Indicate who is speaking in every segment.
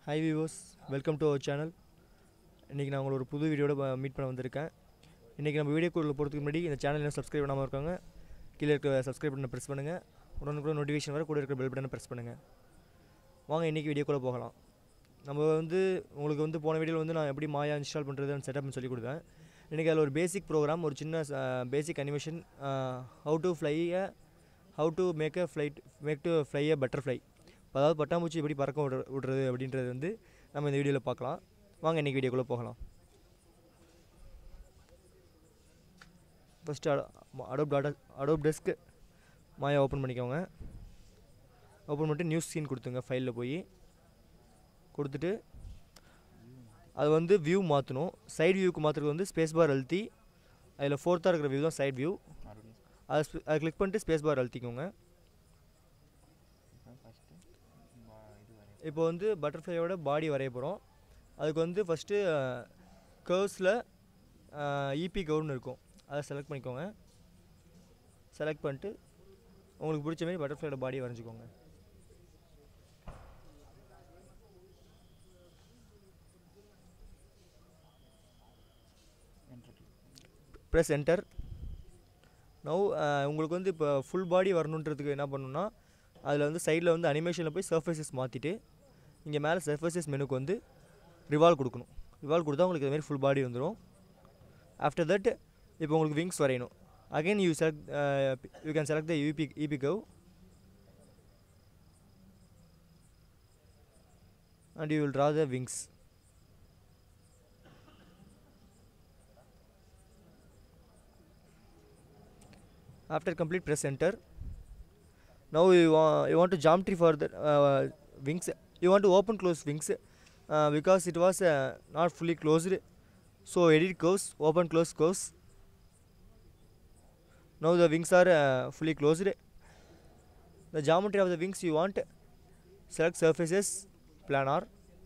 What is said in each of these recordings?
Speaker 1: High viewers welcome to our channel இன்றைக்கி நான் உங்களை ஒரு புது வீடியோட மீட் பண்ண வந்திருக்கேன் இன்றைக்கி நம்ம வீடியோக்குள்ள போகிறதுக்கு முன்னாடி இந்த சேனல் இன்னும் சப்ஸ்கிரைப் பண்ணாமல் இருக்காங்க கீழே இருக்க சப்ஸ்கிரைப் பட்டனை ப்ரெஸ் பண்ணுங்கள் உடனுக்குள்ள நோட்டிஃபிகேஷன் வர கூட இருக்கிற பெல் பட்டனை ப்ரெஸ் பண்ணுங்கள் வாங்க இன்றைக்கி வீடியோக்குள்ளே போகலாம் நம்ம வந்து உங்களுக்கு வந்து போன வீடியோவில் வந்து நான் எப்படி மாயா இன்ஸ்டால் பண்ணுறதுன்னு செட்டப்னு சொல்லி கொடுத்தேன் இன்றைக்கி அதில் ஒரு பேசிக் ப்ரோக்ராம் ஒரு சின்ன basic animation how to fly how to make a flight make to fly a butterfly அதாவது பட்டாம்பூச்சி எப்படி பறக்க விடுற விடுறது அப்படின்றது வந்து நம்ம இந்த வீடியோவில் பார்க்கலாம் வாங்க இன்றைக்கி வீடியோக்குள்ளே போகலாம் ஃபஸ்ட்டு அடோப் டாட்டா அடோப் டெஸ்க் மாயா ஓப்பன் பண்ணிக்கோங்க ஓப்பன் பண்ணிட்டு நியூஸ் சீன் கொடுத்துங்க ஃபைலில் போய் கொடுத்துட்டு அது வந்து வியூ மாற்றணும் சைடு வியூக்கு மாற்றுறது வந்து ஸ்பேஸ் பார் அழுத்தி அதில் ஃபோர்த்தாக இருக்கிற வியூ தான் சைடு வியூ
Speaker 2: மறுபடியும்
Speaker 1: அதை sp- அதை கிளிக் பண்ணிட்டு ஸ்பேஸ் பார் அழுத்திக்கோங்க
Speaker 2: இப்போ ஃபஸ்ட்டு இது வரையும்
Speaker 1: இப்போ வந்து பட்டர்ஃப்ளையோட பாடி வரைய போகிறோம் அதுக்கு வந்து ஃபஸ்ட்டு கர்வ்ஸில் இபி கவுன்னு இருக்கும் அதை செலக்ட் பண்ணிக்கோங்க செலக்ட் பண்ணிட்டு உங்களுக்கு பிடிச்ச மாதிரி பட்டர்ஃப்ளையோட பாடி வரைஞ்சிக்கோங்க
Speaker 2: என்ட்ரு
Speaker 1: ப்ரெஸ் என்டர் நவ் உங்களுக்கு வந்து இப்போ ஃபுல் பாடி வரணுன்றதுக்கு என்ன பண்ணணும்னா அதில் வந்து சைடில் வந்து அனிமேஷனில் போய் சர்ஃபேசஸ் மாற்றிட்டு இங்கே மேலே சர்ஃபேசஸ் மெனுக்கு வந்து ரிவால்வ் கொடுக்கணும் ரிவால்வ் கொடுத்தா உங்களுக்கு இதுமாரி ஃபுல் பாடி வந்துடும் ஆஃப்டர் தட் இப்போ உங்களுக்கு விங்ஸ் வரையணும் again you select you can select the UP EP curve and you will draw the wings after complete press enter now you, wa- you want to geometry for the uh, wings you want to open close wings uh, because it was uh, not fully closed so edit curves open close curves now the wings are uh, fully closed the geometry of the wings you want select surfaces planar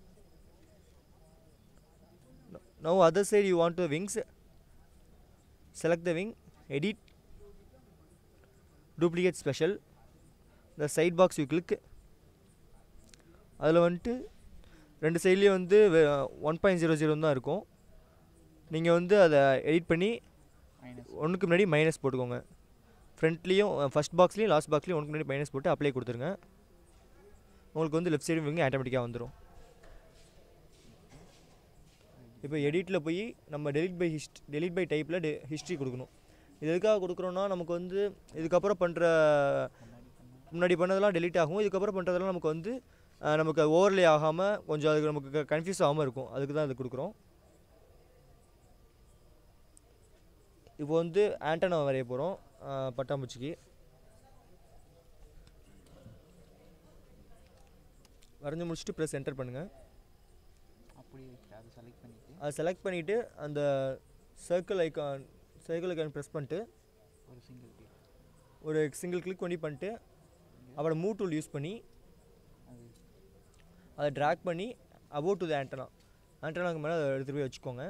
Speaker 1: N- now other side you want the wings select the wing edit duplicate special இந்த side box you click அதில் வந்துட்டு ரெண்டு சைட்லேயும் வந்து one point zero zero தான் இருக்கும் நீங்கள் வந்து அதை எடிட் பண்ணி
Speaker 2: மைனஸ்
Speaker 1: ஒன்றுக்கு முன்னாடி மைனஸ் போட்டுக்கோங்க ஃப்ரண்ட்லேயும் ஃபஸ்ட் பாக்ஸ்லேயும் லாஸ்ட் பாக்ஸ்லேயும் ஒன்றுக்கு முன்னாடி மைனஸ் போட்டு அப்ளை கொடுத்துருங்க உங்களுக்கு வந்து லெஃப்ட் சைடு விங்க ஆட்டோமேட்டிக்காக வந்துடும் இப்போ எடிட்டில் போய் நம்ம delete by hist delete by டைப்பில் டெ ஹிஸ்ட்ரி கொடுக்கணும் இது எதுக்காக கொடுக்குறோன்னா நமக்கு வந்து இதுக்கப்புறம் பண்ணுற
Speaker 2: முன்னாடி பண்ண
Speaker 1: முன்னாடி பண்ணதெல்லாம் டெலீட் ஆகும் இதுக்கப்புறம் பண்ணுறதெல்லாம் நமக்கு வந்து அஹ், நமக்கு ஓவர்லே ஆகாமல் கொஞ்சம் அதுக்கு நமக்கு கன்ஃபியூஸ் ஆகாமல் இருக்கும் அதுக்கு தான் இது கொடுக்குறோம் இப்போ வந்து ஆண்டனா வரைய போகிறோம் பட்டாம்பூச்சிக்கு வரைஞ்சி முடிச்சுட்டு ப்ரெஸ் என்டர் பண்ணுங்கள்
Speaker 2: அப்படியே வச்சு அதை செலக்ட் பண்ணிவிட்டு
Speaker 1: அதை செலக்ட் பண்ணிவிட்டு அந்த circle icon circle icon press பண்ணிட்டு
Speaker 2: ஒரு சிங்கிள் கிளிக்
Speaker 1: ஒரு சிங்கிள் கிளிக் பண்ணி பண்ணிட்டு அப்புறம் மூவ் டூல் யூஸ் பண்ணி
Speaker 2: அது
Speaker 1: அதை ட்ராக் பண்ணி அபோவ் டு த ஆண்டனா ஆண்டனாக்கு மேலே அதை எடுத்துகிட்டு போய் வச்சுக்கோங்க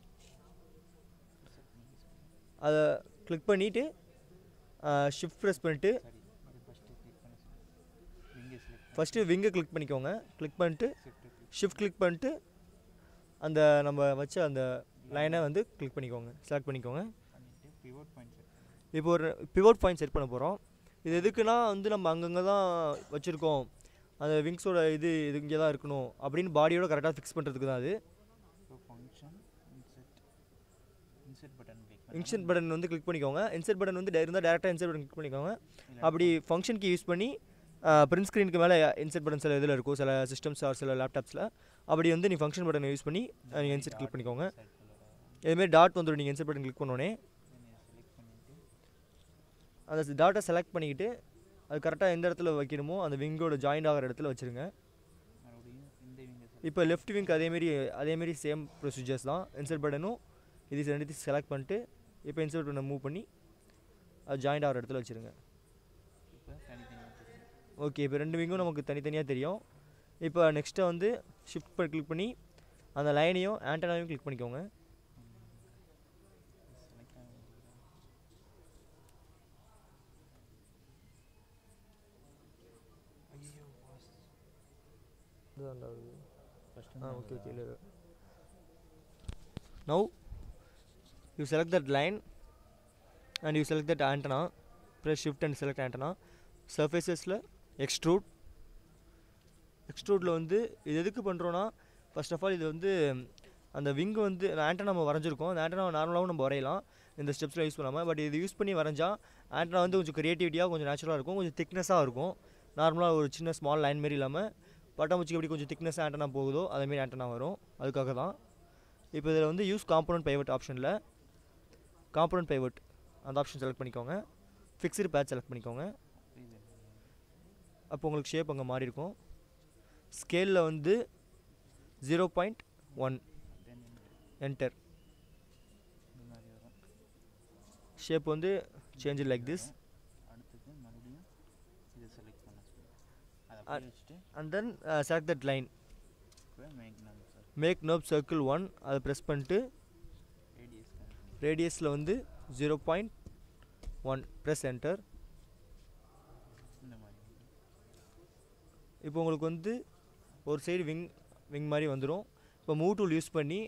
Speaker 1: அதை கிளிக் பண்ணிவிட்டு ஷிஃப்ட் ப்ரெஸ் பண்ணிவிட்டு
Speaker 2: சரி இது ஃபஸ்ட்டு கிளிக் பண்ண விங்கை செலக்ட்
Speaker 1: ஃபஸ்ட்டு விங்கை கிளிக் பண்ணிக்கோங்க கிளிக் பண்ணிட்டு
Speaker 2: ஷிஃப்ட் கிளிக்
Speaker 1: ஷிஃப்ட் கிளிக் பண்ணிட்டு அந்த நம்ம வச்ச அந்த லைனை வந்து கிளிக் பண்ணிக்கோங்க செலக்ட் பண்ணிக்கோங்க
Speaker 2: பண்ணிவிட்டு பிவோட் பாயிண்ட் செட் பண்ணி
Speaker 1: இப்போ ஒரு பிவோட் பாயிண்ட் செட் பண்ண போகிறோம் இது எதுக்குன்னா வந்து நம்ம அங்கங்கே தான் வச்சுருக்கோம் அந்த விங்ஸோட இது இது இங்கே தான் இருக்கணும் அப்படின்னு பாடியோட கரெக்டாக ஃபிக்ஸ் பண்ணுறதுக்கு தான் அது
Speaker 2: இப்போ function inset inset button click
Speaker 1: insert button வந்து கிளிக் பண்ணிக்கோங்க இன்செர்ட் பட்டன் வந்து இருந்தால் டேரெக்டாக இன்செர்ட் பட்டன் கிளிக் பண்ணிக்கோங்க அப்படி ஃபங்க்ஷனுக்கு யூஸ் பண்ணி பிரிண்ட் ஸ்க்ரீனுக்கு மேலே இன்செர்ட் பட்டன் சில இதில் இருக்கும் சில சிஸ்டம்ஸ் ஆர் சில லேப்டாப்ஸில் அப்படி வந்து நீ ஃபங்க்ஷன் பட்டனை யூஸ் பண்ணி நீங்கள் இன்செர்ட் கிளிக் பண்ணிக்கோங்க இதுமாரி டாட் வந்துடும் நீங்கள் இன்செர்ட் பட்டன் கிளிக் பண்ணோடனே
Speaker 2: செலக்ட் பண்ணிவிட்டு
Speaker 1: அந்த டாட்டை செலக்ட் பண்ணிக்கிட்டு அது கரெக்டாக எந்த இடத்துல வைக்கணுமோ அந்த விங்கோட ஜாயிண்ட் ஆகிற இடத்துல வச்சுருங்க
Speaker 2: மறுபடியும் இந்த விங்கை செலக்ட்
Speaker 1: இப்போ லெஃப்ட் விங்க் அதேமாரி அதேமாரி சேம் ப்ரொசீஜர்ஸ் தான் இன்செர்ட் பட்டனும் இது ரெண்டுத்தையும் செலக்ட் பண்ணிட்டு இப்போ இன்செர்ட் பட்டனை மூவ் பண்ணி அது ஜாயிண்ட் ஆகிற இடத்துல வச்சுருங்க
Speaker 2: இப்போ தனித்தனியாக தெரியும்
Speaker 1: ஓகே இப்போ ரெண்டு விங்கும் நமக்கு தனித்தனியாக தெரியும் இப்போ நெக்ஸ்ட்டு வந்து ஷிஃப்ட் பண்ணி கிளிக் பண்ணி அந்த லைனையும் ஆண்டனாவையும் கிளிக் பண்ணிக்கோங்க
Speaker 2: செலக்ட் ஆக ஐயோ பாஸ்
Speaker 1: இதுதான்டா வருது
Speaker 2: first
Speaker 1: Ah, okay, okay. le- Now you select that line and you select that antenna. Press shift and select antenna. Surfacesல extrude. எக்ஸ்ட்ரூடில் வந்து இது எதுக்கு பண்ணுறோன்னா ஃபர்ஸ்ட் ஆஃப் ஆல் இது வந்து அந்த விங் வந்து ஆண்டனா நம்ம வரைஞ்சிருக்கோம் அந்த ஆண்டனா நார்மலாகவும் நம்ம வரையலாம் இந்த ஸ்டெப்ஸில் யூஸ் பண்ணாமல் பட் இது யூஸ் பண்ணி வரைஞ்சா ஆண்டனா வந்து கொஞ்சம் க்ரியேட்டிவிட்டியாக கொஞ்சம் நேச்சுரலாக இருக்கும் கொஞ்சம் திக்னஸாக இருக்கும் நார்மலாக ஒரு சின்ன ஸ்மால் லைன் மாரி இல்லாமல் பட்டாம்பூச்சிக்கு எப்படி கொஞ்சம் திக்னஸ் ஆண்டனா போகுதோ அதேமாரி ஆண்டனா வரும் அதுக்காக தான் இப்போ இதில் வந்து யூஸ் காம்பனன்ட் பைவட் ஆப்ஷனில் காம்பனன்ட் பைவட் அந்த ஆப்ஷன் செலக்ட் பண்ணிக்கோங்க ஃபிக்ஸ்டு பேட்ச் செலக்ட் பண்ணிக்கோங்க
Speaker 2: புரியுது
Speaker 1: அப்போ உங்களுக்கு ஷேப் அங்கே மாறி இருக்கும் ஸ்கேலில் வந்து zero point one
Speaker 2: then
Speaker 1: enter
Speaker 2: இந்த மாதிரி வரும்
Speaker 1: ஷேப் வந்து சேஞ்ச் லைக் திஸ்
Speaker 2: அடுத்தது மறுபடியும் இதை செலக்ட் பண்ண சொல்லுங்கள் அதை
Speaker 1: அ-
Speaker 2: அப்படியே வச்சுட்டு
Speaker 1: and then select that line
Speaker 2: இப்போ மேக் நம்ம sir
Speaker 1: make knob circle one அதை ப்ரெஸ் பண்ணிட்டு
Speaker 2: ரேடியஸ்
Speaker 1: ரேடியஸில் வந்து zero point one press enter
Speaker 2: இந்த மாதிரி வரும்.
Speaker 1: இப்போ உங்களுக்கு வந்து ஒரு சைடு விங் விங் மாதிரி வந்துடும் இப்போ மூவ் டூல் யூஸ் பண்ணி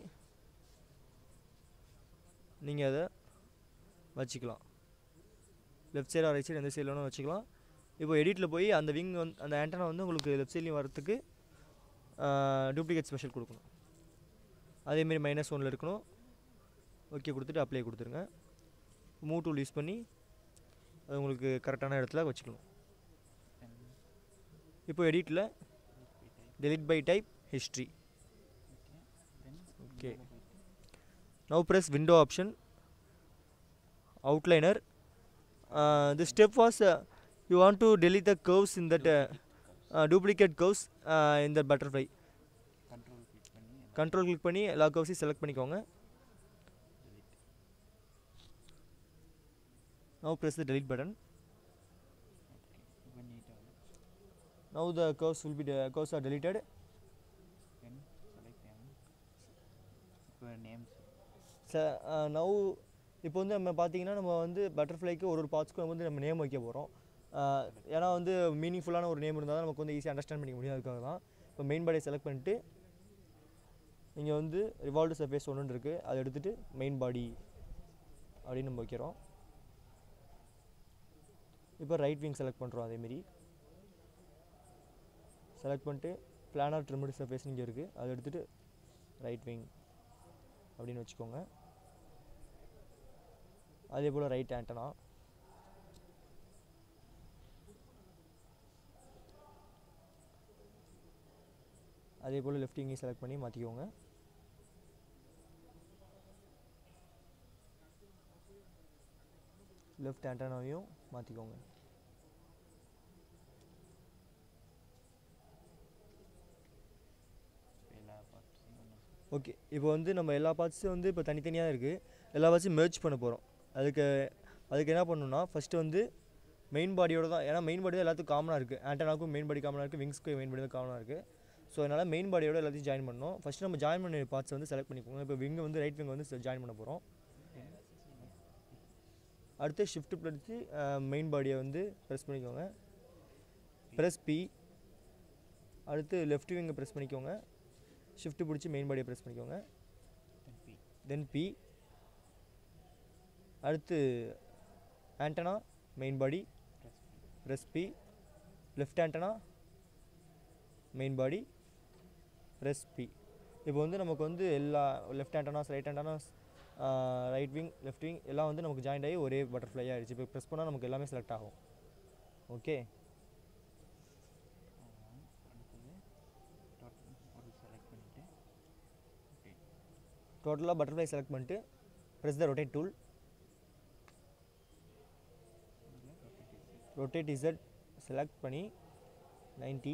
Speaker 1: நீங்கள் அதை வச்சுக்கலாம் லெஃப்ட் சைடு ரைட் சைடு எந்த சைடில் வேணால் வச்சுக்கலாம் இப்போ எடிட்டில் போய் அந்த விங் வந்து அந்த ஆண்டனா வந்து உங்களுக்கு லெஃப்ட் சைட்லேயும் வரத்துக்கு டூப்ளிகேட் ஸ்பெஷல் கொடுக்கணும் அதேமாரி மைனஸ் ஒனில் இருக்கணும் ஓகே கொடுத்துட்டு அப்ளை கொடுத்துருங்க மூவ் டூல் யூஸ் பண்ணி அது உங்களுக்கு கரெக்டான இடத்துல வச்சுக்கணும்
Speaker 2: Then
Speaker 1: இப்போ எடிட்டில்
Speaker 2: delete
Speaker 1: delete
Speaker 2: by type.
Speaker 1: by type history
Speaker 2: Then
Speaker 1: Okay.
Speaker 2: உள்ள போயிட்டு
Speaker 1: now press window option outliner uh, the step was uh, you want to delete the curves in that uh, uh, duplicate curves uh, in the butterfly
Speaker 2: control click பண்ணி அதை
Speaker 1: control click பண்ணி எல்லா curves select பண்ணிக்கோங்க
Speaker 2: delete.
Speaker 1: now press the delete button
Speaker 2: Okay. இப்போ நீட்டாக வரும்
Speaker 1: now the curves will be de- curves are deleted
Speaker 2: then select M இப்போ names
Speaker 1: ச நவ் இப்போ வந்து நம்ம பார்த்தீங்கன்னா நம்ம வந்து பட்டர்ஃப்ளைக்கு ஒரு ஒரு பார்ட்ஸ்க்கும் வந்து நம்ம நேம் வைக்க போகிறோம் ஏன்னா வந்து மீனிங்ஃபுல்லான ஒரு நேம் இருந்தால் தான் நமக்கு வந்து ஈஸியாக அண்டர்ஸ்டாண்ட் பண்ணிக்க முடியும் அதுக்காக தான் இப்போ மெயின் பாடியை செலக்ட் பண்ணிட்டு இங்கே வந்து ரிவால்டு சர்ஃபேஸ் ஒன்று இருக்குது அதை எடுத்துகிட்டு மெயின் பாடி அப்படின்னு நம்ம வைக்கிறோம் இப்போ ரைட் விங் செலக்ட் பண்ணுறோம் அதேமாரி செலக்ட் பண்ணிட்டு பிளானார் ட்ரிம்டு சர்ஃபேஸ் இங்கே இருக்குது அதை எடுத்துகிட்டு ரைட் விங் அப்படின்னு வச்சுக்கோங்க அதே போல் ரைட் ஆண்டனா அதே போல் லெஃப்ட் இங்கேயும் செலக்ட் பண்ணி மாற்றிக்கோங்க லெஃப்ட் ஆண்டனாவையும் மாற்றிக்கோங்க
Speaker 2: எல்லா பார்ட்ஸையும் ஒன்று
Speaker 1: ஓகே இப்போ வந்து நம்ம எல்லா பார்ட்ஸும் வந்து இப்போ தனித்தனியாக இருக்குது எல்லா பார்ட்ஸும் மெர்ஜ் பண்ண போகிறோம் அதுக்கு அதுக்கு என்ன பண்ணணும்னா ஃபஸ்ட்டு வந்து மெயின் பாடியோட தான் ஏன்னா மெயின் பாடி தான் எல்லாத்துக்கும் காமனாக இருக்குது ஆண்டனாக்கும் மெயின் பாடி காமனாக இருக்குது விங்ஸ்க்கு மெயின் பாடி தான் காமனாக இருக்குது ஸோ அதனால் மெயின் பாடியோட எல்லாத்தையும் ஜாயின் பண்ணணும் ஃபஸ்ட்டு நம்ம ஜாயின் பண்ண பார்ட்ஸ் வந்து செலக்ட் பண்ணிக்கோங்க இப்போ விங் வந்து ரைட் விங் வந்து ஜாயின் பண்ண போகிறோம் அடுத்து ஷிஃப்ட் பிடிச்சி மெயின் பாடியை வந்து ப்ரெஸ் பண்ணிக்கோங்க ப்ரெஸ் பி அடுத்து லெஃப்ட் விங்கை ப்ரெஸ் பண்ணிக்கோங்க ஷிஃப்ட் பிடிச்சி மெயின் பாடியை ப்ரெஸ் பண்ணிக்கோங்க
Speaker 2: தென் பி
Speaker 1: தென் பி அடுத்து antenna main body
Speaker 2: press
Speaker 1: press B left antenna main body press B இப்போ வந்து நமக்கு வந்து எல்லா left antennas right antennas right wing left wing எல்லாம் வந்து நமக்கு ஜாயிண்ட் ஆகி ஒரே பட்டர்ஃப்ளை ஆகிடுச்சு இப்போ ப்ரெஸ் பண்ணால் நமக்கு எல்லாமே செலக்ட் ஆகும் ஓகே
Speaker 2: அடுத்தது டோட்டல் ஒரு செலக்ட் பண்ணிவிட்டு ஓகே
Speaker 1: டோட்டலாக பட்டர்ஃப்ளை செலக்ட் பண்ணிட்டு ப்ரெஸ் த ரொட்டேட் டூல்
Speaker 2: இதில் ரொட்டேட்
Speaker 1: ரொட்டேட் இசட் செலக்ட் பண்ணி 90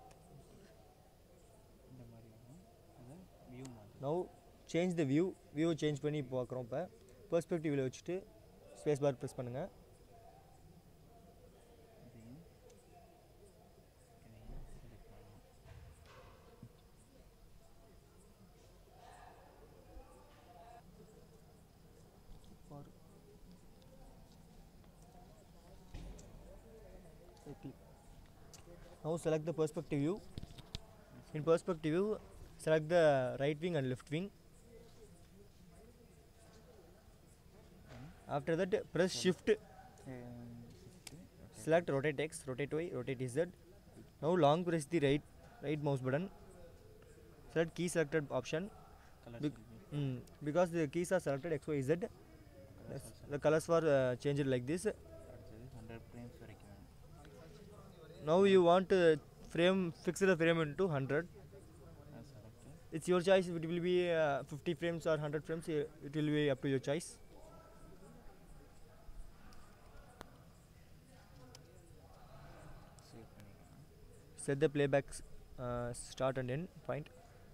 Speaker 2: இந்த மாதிரி வரும் அதை வியூ மாதிரி
Speaker 1: now change the view view change பண்ணி பார்க்குறோம் இப்போ பெர்ஸ்பெக்டிவில் வச்சுட்டு ஸ்பேஸ் பார் ப்ரெஸ் பண்ணுங்கள்
Speaker 2: இதையும் இதையும் செலக்ட் பண்ணணும்
Speaker 1: Now select the perspective view. In perspective view, select the right wing and left wing after that press shift select rotate x rotate y rotate z now long press the right right mouse button select key selected option
Speaker 2: colour
Speaker 1: Bec- mm, because the keys are selected x y z that's- the colors were uh, changed like this
Speaker 2: அடுத்தது hundred frames வரைக்கும் வேணும்
Speaker 1: now you want to frame fix the frame into 100
Speaker 2: select
Speaker 1: it's your choice it will be uh, 50 frames or 100 frames uh, it will be up to your choice
Speaker 2: save பண்ணிக்கலாம்
Speaker 1: set the playback s- uh, start and end point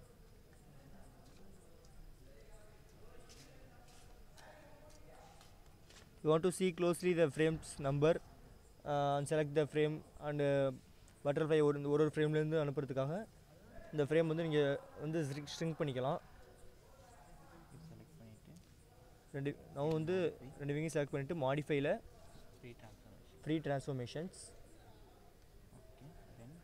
Speaker 1: you want to see closely the frames number uh, and select the frame and uh, butterfly ஒரு ஒரு ஒரு ஃப்ரேம்லேருந்து அனுப்புறதுக்காக இந்த frame வந்து நீங்கள் வந்து string பண்ணிக்கலாம்
Speaker 2: இது செலக்ட் பண்ணிவிட்டு
Speaker 1: ரெண்டு நான் வந்து ரெண்டு விங்கையும் செலக்ட் பண்ணிவிட்டு மாடிஃபைல
Speaker 2: free transformation
Speaker 1: free transformations
Speaker 2: okay then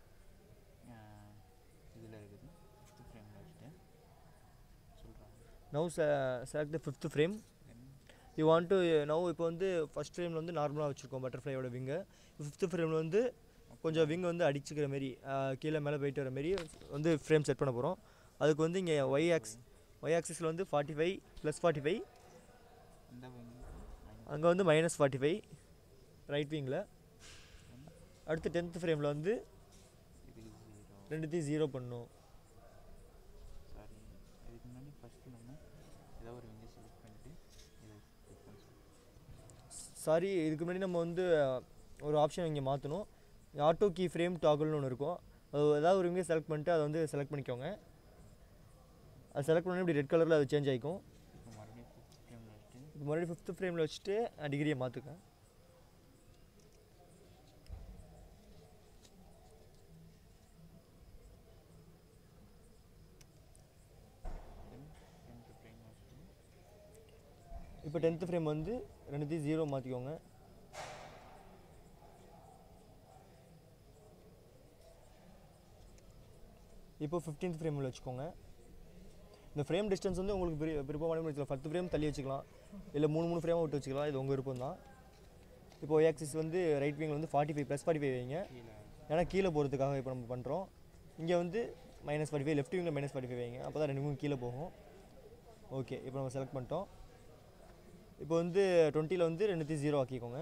Speaker 2: இதில் இருக்குது ஃபிஃப்த் ஃப்ரேமில் வச்சுட்டு சொல்கிறாங்க
Speaker 1: now select the fifth frame
Speaker 2: then
Speaker 1: you want to now இப்போ வந்து ஃபஸ்ட் ஃப்ரேமில் வந்து நார்மலாக வச்சுருக்கோம் பட்டர்ஃப்ளையோட விங்கு ஃபிஃப்த் ஃப்ரேமில் வந்து கொஞ்சம் விங் வந்து அடிச்சுக்கிற மாரி அஹ், கீழே மேலே போயிட்டு வர மாரி வந்து ஃப்ரேம் செட் பண்ண போகிறோம் அதுக்கு வந்து இங்கே ஒய் ஆக்ஸ் ஒய் ஆக்சிஸில் வந்து forty five plus forty five
Speaker 2: இந்த வங்கி
Speaker 1: அங்கே வந்து மைனஸ் ஃபார்ட்டி ஃபைவ் ரைட் விங்கில் அடுத்து டென்த் ஃப்ரேமில் வந்து
Speaker 2: இதுக்கு ஜீரோ
Speaker 1: ரெண்டுத்தையும் ஜீரோ பண்ணும்
Speaker 2: சாரி இதுக்கு முன்னாடி ஃபஸ்ட்டு நம்ம ஏதோ ஒரு விங்கை செலக்ட் பண்ணிவிட்டு இதை கிளிக் பண்ண சொல்லுங்கள்
Speaker 1: சாரி இதுக்கு முன்னாடி நம்ம வந்து அஹ், ஒரு ஆப்ஷன் இங்கே மாற்றணும் ஆட்டோ கீ ஃப்ரேம் டாகுல்னு ஒன்று இருக்கும் அது ஏதாவது ஒரு விங்கே செலக்ட் பண்ணிட்டு அதை வந்து செலக்ட் பண்ணிக்கோங்க அது செலக்ட் பண்ணி இப்படி ரெட் கலரில் அது சேஞ்ச் ஆகிக்கும்
Speaker 2: இப்போ மறுபடியும் ஃபிஃப்த் ஃப்ரேமில் வச்சுட்டு
Speaker 1: இப்போ மறுபடியும் ஃபிஃப்த் ஃப்ரேமில் வச்சுட்டு டிகிரியை மாற்றுக்க
Speaker 2: தென் டென்த்து ஃப்ரேம் வச்சுட்டு
Speaker 1: இப்போ டென்த் ஃப்ரேம் வந்து ரெண்டுத்தையும் ஜீரோ மாற்றிக்கோங்க இப்போ ஃபிஃப்டீன்த் ஃப்ரேமில் வச்சுக்கோங்க இந்த ஃப்ரேம் டிஸ்டன்ஸ் வந்து உங்களுக்கு விரு விருப்பமான வச்சுக்கலாம் பத்து ஃப்ரேம் தள்ளி வச்சுக்கலாம் இல்லை மூணு மூணு ஃப்ரேமாக விட்டு வச்சுக்கலாம் இது உங்கள் விருப்பம் தான் இப்போ ஆக்சிஸ் வந்து ரைட் விங்கில் வந்து forty five plus forty five வைங்க
Speaker 2: கீழே
Speaker 1: ஏன்னா கீழே போகிறதுக்காக இப்போ நம்ம பண்ணுறோம் இங்கே வந்து மைனஸ் ஃபார்ட்டி ஃபைவ் லெஃப்ட் விங்கில் மைனஸ் ஃபார்ட்டி ஃபைவ் வைங்க அப்போ தான் ரெண்டு மூணு கீழே போகும் ஓகே இப்போ நம்ம செலக்ட் பண்ணிட்டோம் இப்போ வந்து டுவெண்ட்டியில் வந்து ரெண்டுத்தையும் ஜீரோ ஆக்கிக்கோங்க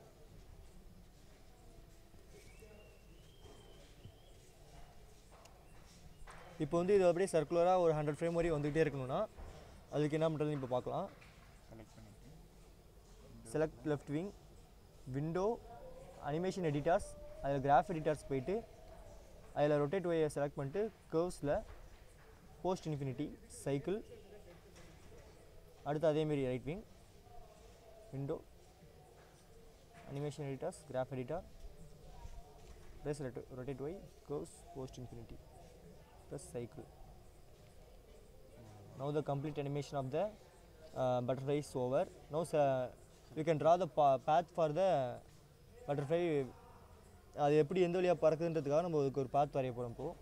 Speaker 1: இப்போ வந்து இது அப்படியே சர்க்குலராக ஒரு ஹண்ட்ரட் ஃப்ரேம் வரையும் வந்துகிட்டே இருக்கணும்னா அதுக்கு என்ன பண்ணுறதுன்னு இப்போ பார்க்கலாம்
Speaker 2: செலக்ட் பண்ணிவிட்டு
Speaker 1: select left wing window animation editors அதில் கிராஃப் எடிட்டர்ஸ் போயிட்டு அதில் ரொட்டேட் ஒயை செலக்ட் பண்ணிட்டு கர்வ்ஸில் போஸ்ட் இன்ஃபினிட்டி சைக்கிள் அடுத்து அதேமாரி right wing window animation editors graph editor plus rotate Y curves post infinity plus cycle now the complete animation of the uh, butterfly is over now uh, you can draw the pa- path for the butterfly அது எப்படி எந்த வழியாக பறக்குதுன்றதுக்காக நம்ம அதுக்கு ஒரு பாத் வரைய போகிறோம் இப்போது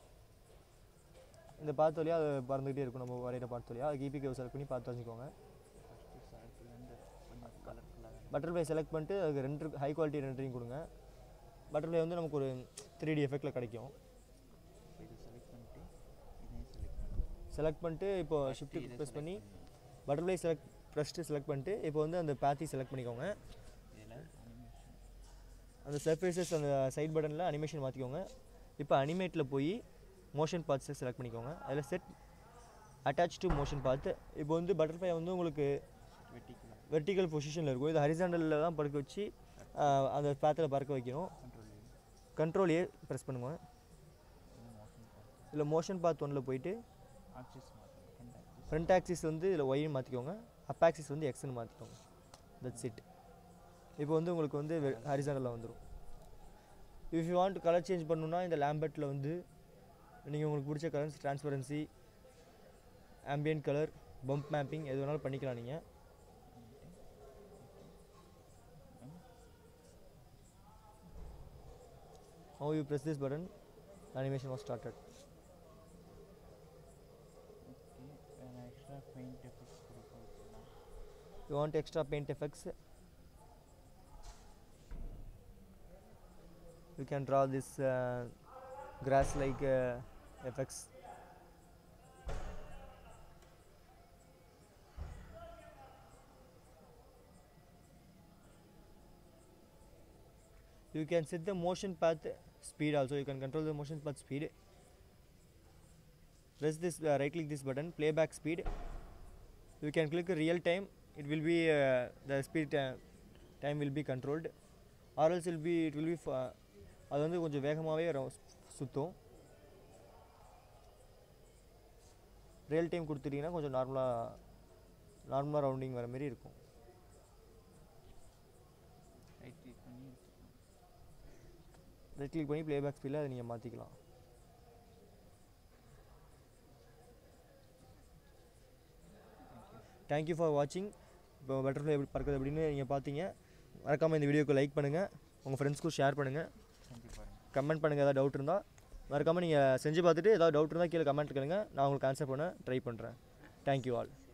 Speaker 1: இந்த பாத் வழியாக அது பறந்துக்கிட்டே இருக்கும் நம்ம வரைகிற பாத் வழியாக அதுக்கு இபிக்கு செலக்ட் பண்ணி பார்த்து வச்சுக்கோங்க
Speaker 2: ஃபஸ்ட்டு செலக்ட்லேருந்து கொஞ்சம் கலர்ஃபுல்லாக
Speaker 1: பட்டர்ஃப்ளை செலக்ட் பண்ணிட்டு அதுக்கு ரெண்டு ஹை குவாலிட்டி ரெண்டரையும் கொடுங்க பட்டர்ஃப்ளை வந்து நமக்கு ஒரு த்ரீ டி எஃபெக்டில் கிடைக்கும்
Speaker 2: இப்போ இதை செலக்ட் பண்ணிட்டு இதையும் செலக்ட் பண்ணி
Speaker 1: செலக்ட் பண்ணிட்டு இப்போ ஷிஃப்ட்டுக்கு ப்ரெஸ் பண்ணி பட்டர்ஃப்ளை செலக்ட் ஃபஸ்ட்டு செலக்ட் பண்ணிட்டு இப்போ வந்து அந்த பேத்தி செலக்ட் பண்ணிக்கோங்க
Speaker 2: இதில் அனிமேஷன்
Speaker 1: அந்த சர்ஃபேசஸ் அந்த சைட் பட்டனில் அனிமேஷன் மாற்றிக்கோங்க இப்போ அனிமேட்டில் போய் மோஷன் பார்ட்ஸை செலக்ட் பண்ணிக்கோங்க அதில் செட் அட்டாச் டு மோஷன் பார்த்து இப்போ வந்து பட்டர்ஃப்ளை வந்து உங்களுக்கு
Speaker 2: வெட்டிக்குலர்
Speaker 1: வெர்டிக்கல் பொசிஷனில் இருக்கும் இது ஹரிசாண்டலில் தான் பறக்க வச்சு ஆஹ், அந்த பாத்தில் பறக்க வைக்கணும்
Speaker 2: கண்ட்ரோல்
Speaker 1: கண்ட்ரோல் ஏ ப்ரெஸ் பண்ணுங்க
Speaker 2: இது மோஷன் பார்த்து
Speaker 1: இதில் மோஷன் பாத் ஒன்றில் போயிட்டு
Speaker 2: ஆக்சிஸ் மாற்றணும் ஃப்ரண்ட் ஆக்சிஸ்
Speaker 1: ஃப்ரண்ட் ஆக்சிஸ் வந்து இதில் ஒய்னு மாற்றிக்கோங்க அப் ஆக்சிஸ் வந்து எக்ஸ்னு மாற்றிக்கோங்க தட்ஸ் இட் இப்போ வந்து உங்களுக்கு வந்து ஹரிசாண்டலில் வந்துடும் if you want colour change பண்ணணுன்னா இந்த லேம்பெட்டில் வந்து நீங்கள் உங்களுக்கு பிடிச்ச colours transparency ambient colour bump mapping எது வேணாலும் பண்ணிக்கலாம் நீங்கள் how you press this button animation was started
Speaker 2: paint effects கொடுக்க ஓகேங்களா
Speaker 1: you want extra paint effects you can draw this grass like effects you can set the motion path speed also you can control the motion path speed press this uh, right click this button playback speed you can click real time it will be uh, the speed uh, time will be controlled or else will be it will be fa- அது வந்து கொஞ்சம் வேகமாகவே சுற்றும் real time கொடுத்துட்டிங்கன்னா கொஞ்சம் நார்மலாக நார்மலாக rounding வர மாதிரி இருக்கும்
Speaker 2: ரைட் கிளிக் பண்ணி எடுத்துக்கலாம்
Speaker 1: ரைட் கிளிக் பண்ணி ப்ளேபேக் ஸ்பீடில் அதை நீங்கள் மாற்றிக்கலாம் தேங்க்யூ ஃபார் வாட்சிங் இப்போ பட்டர்ஃப்ளை எப்படி பறக்குது அப்படின்னு நீங்கள் பார்த்தீங்க மறக்காமல் இந்த வீடியோக்கு லைக் பண்ணுங்கள் உங்கள் ஃப்ரெண்ட்ஸ்க்கும் ஷேர் பண்ணுங்கள்
Speaker 2: செஞ்சு பாருங்கள்
Speaker 1: கமெண்ட் பண்ணுங்கள் ஏதாவது டவுட் இருந்தால் மறக்காமல் நீங்கள் செஞ்சு பார்த்துட்டு ஏதாவது டவுட் இருந்தால் கீழே கமெண்ட் கேளுங்க நான் உங்களுக்கு ஆன்சர் பண்ண ட்ரை பண்ணுறேன் தேங்க்யூ ஆல்